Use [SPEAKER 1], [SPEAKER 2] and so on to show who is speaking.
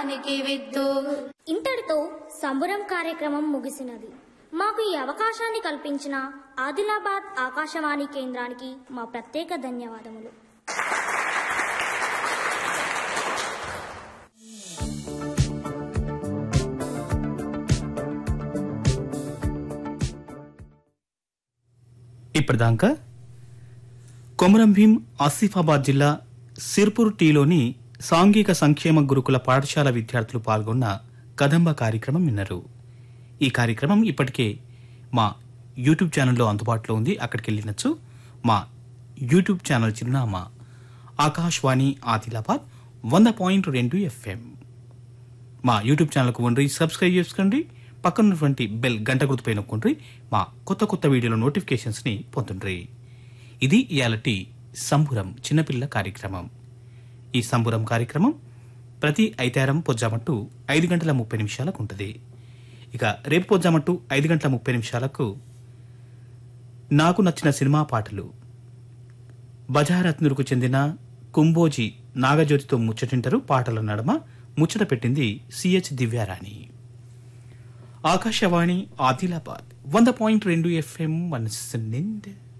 [SPEAKER 1] దేశానికి విద్దు
[SPEAKER 2] ఇంతటితో సంబురం కార్యక్రమం ముగిసినది మాకు ఈ అవకాశాన్ని కల్పించిన ఆదిలాబాద్ ఆకాశవాణి కేంద్రానికి మా ప్రత్యేక ధన్యవాదములు
[SPEAKER 3] ఇప్పటిదాకా కొమరం భీం ఆసిఫాబాద్ జిల్లా సిర్పూర్ టీలోని సాంఘిక సంక్షేమ గురుకుల పాఠశాల విద్యార్థులు పాల్గొన్న కదంబ కార్యక్రమం విన్నారు ఈ కార్యక్రమం ఇప్పటికే మా యూట్యూబ్ ఛానల్లో అందుబాటులో ఉంది అక్కడికి వెళ్ళినచ్చు మా యూట్యూబ్ ఛానల్ చిరునామా ఆకాశవాణి ఆదిలాబాద్ వంద పాయింట్ రెండు ఎఫ్ఎం మా యూట్యూబ్ ఛానల్కు వండ్రి సబ్స్క్రైబ్ చేసుకోండి పక్కన ఉన్నటువంటి బెల్ గంట గుర్తుపై నొక్కండి మా కొత్త కొత్త వీడియోల నోటిఫికేషన్స్ని పొందండి ఇది ఇయాలటి సంబురం చిన్నపిల్ల కార్యక్రమం ఈ సంబురం కార్యక్రమం ప్రతి ఐతారం పొజ్జామట్టు ఐదు గంటల ముప్పై నిమిషాలకు ఉంటుంది ఇక రేపు పొజ్జామట్టు ఐదు గంటల ముప్పై నిమిషాలకు నాకు నచ్చిన సినిమా పాటలు బజారత్నులకు చెందిన కుంబోజీ నాగజ్యోతితో ముచ్చటింటారు పాటల నడమ ముచ్చట పెట్టింది సిహెచ్ దివ్యారాణి ఆకాశవాణి ఆదిలాబాద్ వంద పాయింట్ రెండు ఎఫ్ఎం మనసు నిండా